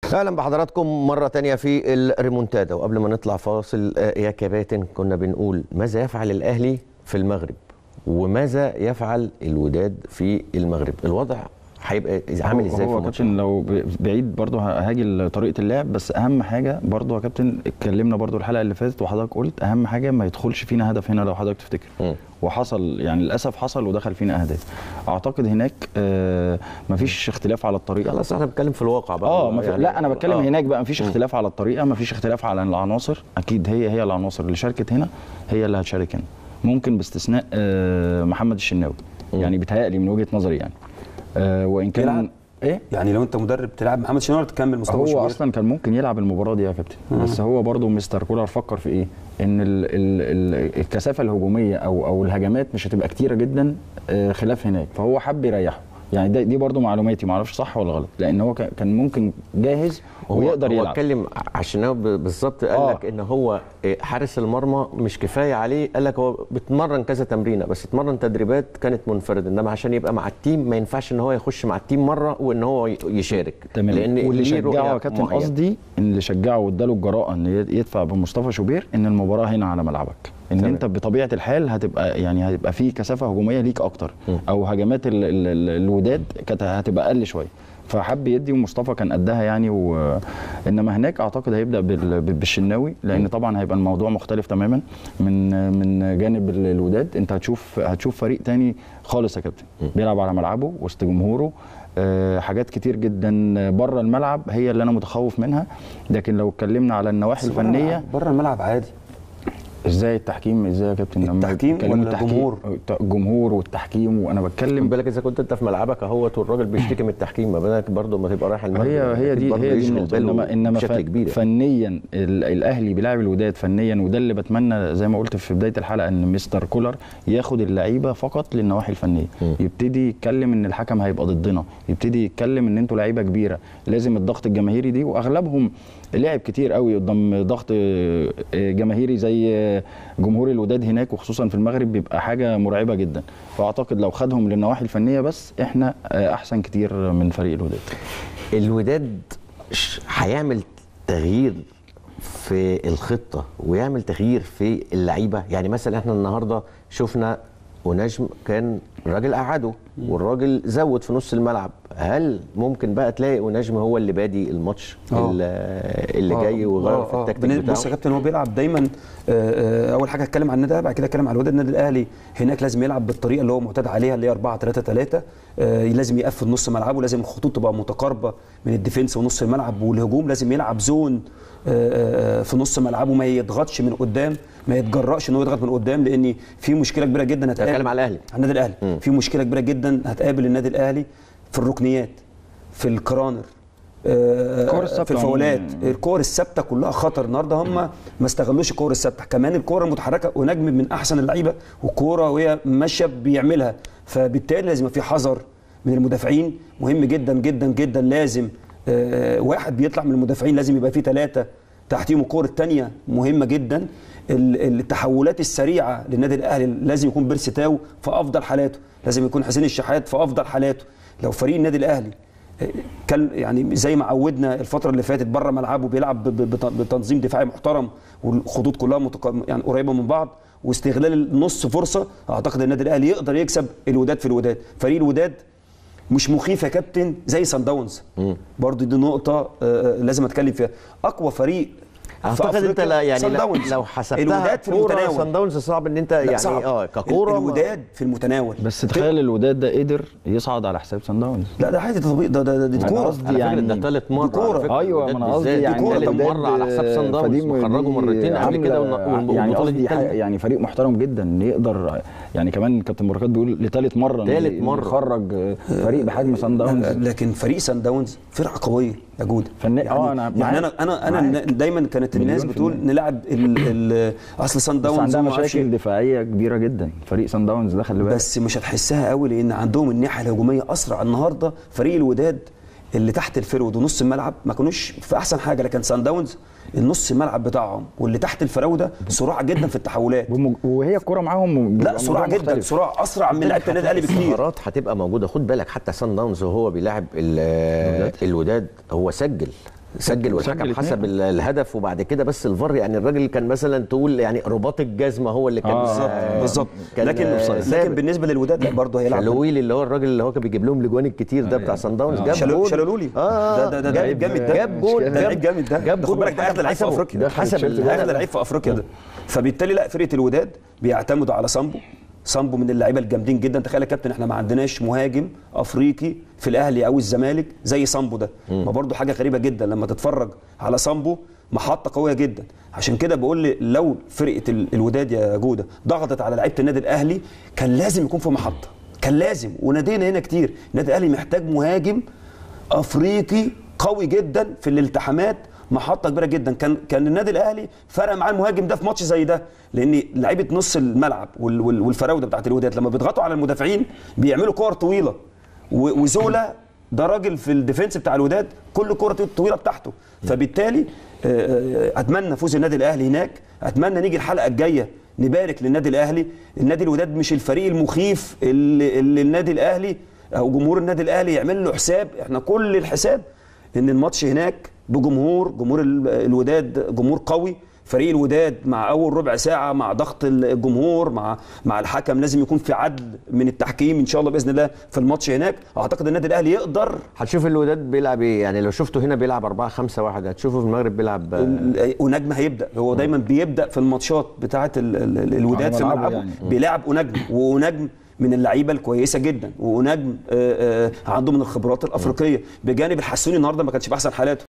اهلا بحضراتكم مره تانية في الريمونتادا وقبل ما نطلع فاصل آه، يا كباتن كنا بنقول ماذا يفعل الاهلي في المغرب وماذا يفعل الوداد في المغرب الوضع هيبقى عامل ازاي في هو الماتش كابتن لو ب- بعيد برضه هاجي لطريقه اللعب بس اهم حاجه برضه يا كابتن اتكلمنا برضه الحلقه اللي فاتت وحضرتك قلت اهم حاجه ما يدخلش فينا هدف هنا لو حضرتك تفتكر مم. وحصل يعني للاسف حصل ودخل فينا اهداف اعتقد هناك آه مفيش اختلاف على الطريقه خلاص احنا بنتكلم في الواقع بقى اه مف... لا انا بتكلم آه. هناك بقى مفيش اختلاف على الطريقه مفيش اختلاف على العناصر اكيد هي هي العناصر اللي شاركت هنا هي اللي هتشارك هنا ممكن باستثناء آه محمد الشناوي يعني بيتهيألي من وجهه نظري يعني آه وان كان يلعب؟ ايه يعني لو انت مدرب تلعب محمد شناوي تكمل مصطفى هو شوبير اصلا كان ممكن يلعب المباراه دي يا كابتن بس هو برضه مستر كولر فكر في ايه ان ال ال ال الكثافه الهجوميه او او الهجمات مش هتبقى كتيره جدا آه، خلاف هناك فهو حب يريحه يعني ده دي برضه معلوماتي ما اعرفش صح ولا غلط لان هو كان- كان ممكن جاهز هو ويقدر هو يلعب اتكلم عشان هو ب- بالظبط قال آه. لك ان هو إيه، حارس المرمى مش كفايه عليه قال لك هو بيتمرن كذا تمرينه بس اتمرن تدريبات كانت منفرده انما عشان يبقى مع التيم ما ينفعش ان هو يخش مع التيم مره وان هو ي- يشارك تمام واللي ليه شجعه رؤية يا كابتن معينة. قصدي ان اللي شجعه واداله الجراءه ان ي- يدفع بمصطفى شوبير ان المباراه هنا على ملعبك ان تمام. انت بطبيعه الحال هتبقى يعني هتبقى في كثافه هجوميه ليك اكتر م. او هجمات ال ال ال الوداد كانت هتبقى اقل شويه فحب يدي ومصطفى كان قدها يعني و... انما هناك اعتقد هيبدا بال... بالشناوي لان طبعا هيبقى الموضوع مختلف تماما من من جانب ال- الوداد انت هتشوف هتشوف فريق تاني خالص يا كابتن بيلعب على ملعبه وسط جمهوره آه، حاجات كتير جدا بره الملعب هي اللي انا متخوف منها لكن لو اتكلمنا على النواحي الفنيه بره الملعب عادي ازاي التحكيم ازاي يا كابتن لما التحكيم بيتكلموا ولا التحكيم- الجمهور؟ الجمهور والتحكيم وانا خد بتكلم بالك اذا كنت انت في ملعبك اهوت والراجل بيشتكي من التحكيم ما بالك برضه ما تبقى رايح المغرب هي هي أكيد دي برضه هي دي يشغل النقطة باله انما انما بشكل ف- كبير يعني. فنيا ال- الاهلي بيلعب الوداد فنيا وده اللي بتمنى زي ما قلت في بدايه الحلقه ان مستر كولر ياخد اللعيبه فقط للنواحي الفنيه م. يبتدي يتكلم ان الحكم هيبقى ضدنا يبتدي يتكلم ان انتوا لعيبه كبيره لازم الضغط الجماهيري دي واغلبهم لعب كتير قوي قدام ضغط آه، آه، جماهيري زي آه، جمهور الوداد هناك وخصوصا في المغرب بيبقى حاجه مرعبه جدا فاعتقد لو خدهم للنواحي الفنيه بس احنا آه، احسن كتير من فريق الوداد الوداد ش- هيعمل تغيير في الخطه ويعمل تغيير في اللعيبه يعني مثلا احنا النهارده شفنا ونجم كان الراجل قعده والراجل زود في نص الملعب هل ممكن بقى تلاقي ونجم هو اللي بادي الماتش آه. اللي, اللي جاي وغير آه، في آه. التكتيك بن- بتاعه بص يا كابتن هو بيلعب دايما آه، آه، اول حاجه اتكلم عن النادي الأهلي، بعد كده اتكلم عن الوداد النادي الاهلي هناك لازم يلعب بالطريقه اللي هو معتاد عليها اللي هي 4 3 3 آه، لازم يقفل نص ملعبه لازم الخطوط تبقى متقاربه من الديفنس ونص الملعب والهجوم لازم يلعب زون آه، آه، في نص ملعبه ما يضغطش من قدام ما يتجرأش ان هو يضغط من قدام لان في مشكله كبيره جدا هتقابل بتكلم على الأهلي. على النادي الاهلي في مشكله كبيره جدا هتقابل النادي الاهلي في الركنيات في الكرانر آه، الكور الثابتة في الفاولات عموماً. الكور الثابته كلها خطر النهارده هم ما استغلوش الكور الثابته كمان الكوره المتحركه ونجم من احسن اللعيبه والكوره وهي ماشيه بيعملها فبالتالي لازم يبقى في حذر من المدافعين مهم جدا جدا جدا لازم آه، واحد بيطلع من المدافعين لازم يبقى في ثلاثه تحتيهم الكور الثانيه مهمه جدا ال- التحولات السريعه للنادي الاهلي لازم يكون بيرسي تاو في افضل حالاته لازم يكون حسين الشحات في افضل حالاته لو فريق النادي الاهلي كان يعني زي ما عودنا الفتره اللي فاتت بره ملعبه بيلعب ب- ب- بت- بتنظيم دفاعي محترم والخطوط كلها متق... يعني قريبه من بعض واستغلال النص فرصه اعتقد النادي الاهلي يقدر يكسب الوداد في الوداد فريق الوداد مش مخيف يا كابتن زي سان داونز برضه دي نقطه آه، آه، لازم اتكلم فيها اقوى فريق في اعتقد انت أفريقيا لا يعني صن لا داونز. لو حسبتها الوداد في كورة المتناول صن داونز صعب ان انت لا، يعني صعب. اه ككوره ما- الوداد في المتناول بس تخيل الوداد ده قدر يصعد على حساب سان داونز لا ده عادي ده طبيعي ده ده, ده دي أنا كوره قصدي على فكره يعني ده ثالث مره دي كورة. على فكرة ايوه الوداد ما انا قصدي بالذات. يعني دي كوره الوداد، مره على حساب صن داونز فدي- وخرجوا دي مرتين قبل كده عاملة- والبطولة يعني دي قصدي التالتة. ح- يعني فريق محترم جدا يقدر يعني كمان كابتن بركات بيقول لثالث مره تالت إن مرة. يخرج فريق بحجم سان داونز لكن فريق سان داونز فرقه قويه يا جوده فن- يعني آه، أنا يعني معاك. انا انا انا معاك. دايما كانت الناس مليون في بتقول المية. نلعب ال ال اصل سان بس داونز عندها وما أعرفش مشاكل دفاعيه كبيره جدا فريق سان داونز ده خلي بالك بس مش هتحسها قوي لان عندهم الناحيه الهجوميه اسرع النهارده فريق الوداد اللي تحت الفرود ونص الملعب ما كانوش في احسن حاجه لكن سان داونز النص الملعب بتاعهم واللي تحت الفراوده سرعه جدا في التحولات وم- وهي الكوره معاهم لا بيبقى سرعه الموضوع جدا مختلف. سرعه اسرع من لعيبه النادي الاهلي بكتير الثغرات هتبقى موجوده خد بالك حتى سان داونز وهو بيلاعب ال- الوداد هو سجل سجل والحكم سجل حسب اتنين. ال- الهدف وبعد كده بس الفار يعني الراجل كان مثلا تقول يعني رباط الجزمه هو اللي كان آه، بالظبط آه، بالظبط كان لكن آه، لكن سابق. بالنسبه للوداد لا برضه هيلعب شالويل اللي هو الراجل اللي هو كان بيجيب لهم الاجوان الكتير ده بتاع سان داونز جاب شالو- جول شالولولي اه ده ده ده لعيب جامد ده جاب جول ده لعيب جامد ده جاب ده جول خد بالك ده اغلى لعيب في حسبه. افريقيا ده حسب ده الهدف. اغلى لعيب في افريقيا ده فبالتالي لا فرقه الوداد بيعتمدوا على سامبو سامبو من اللعيبه الجامدين جدا تخيل يا كابتن احنا ما عندناش مهاجم افريقي في الاهلي او الزمالك زي سامبو ده ما برضو حاجه غريبه جدا لما تتفرج على سامبو محطه قويه جدا عشان كده بقول لي لو فرقه ال- الوداد يا جوده ضغطت على لعيبه النادي الاهلي كان لازم يكون في محطه كان لازم ونادينا هنا كتير النادي الاهلي محتاج مهاجم افريقي قوي جدا في الالتحامات محطه كبيره جدا كان كان النادي الاهلي فرق معاه المهاجم ده في ماتش زي ده لان لعيبه نص الملعب وال- وال- والفراوده بتاعت الوداد لما بيضغطوا على المدافعين بيعملوا كور طويله و- وزولا ده راجل في الديفنس بتاع الوداد كل كره طويله بتاعته فبالتالي آه، آه، اتمنى فوز النادي الاهلي هناك اتمنى نيجي الحلقه الجايه نبارك للنادي الاهلي النادي الوداد مش الفريق المخيف اللي, اللي النادي الاهلي او جمهور النادي الاهلي يعمل له حساب احنا كل الحساب ان الماتش هناك بجمهور جمهور ال- الوداد جمهور قوي فريق الوداد مع اول ربع ساعه مع ضغط الجمهور مع مع الحكم لازم يكون في عدل من التحكيم ان شاء الله باذن الله في الماتش هناك اعتقد النادي الاهلي يقدر هتشوف الوداد بيلعب ايه يعني لو شفته هنا بيلعب 4 5 1 هتشوفه في المغرب بيلعب آه، ونجم هيبدا هو دايما بيبدا في الماتشات بتاعه ال- ال- ال- الوداد على في ملعبه ملعبه يعني. بيلعب ونجم ونجم من اللعيبه الكويسه جدا ونجم آه، آه، عنده من الخبرات الافريقيه بجانب الحسوني النهارده ما كانش في احسن حالاته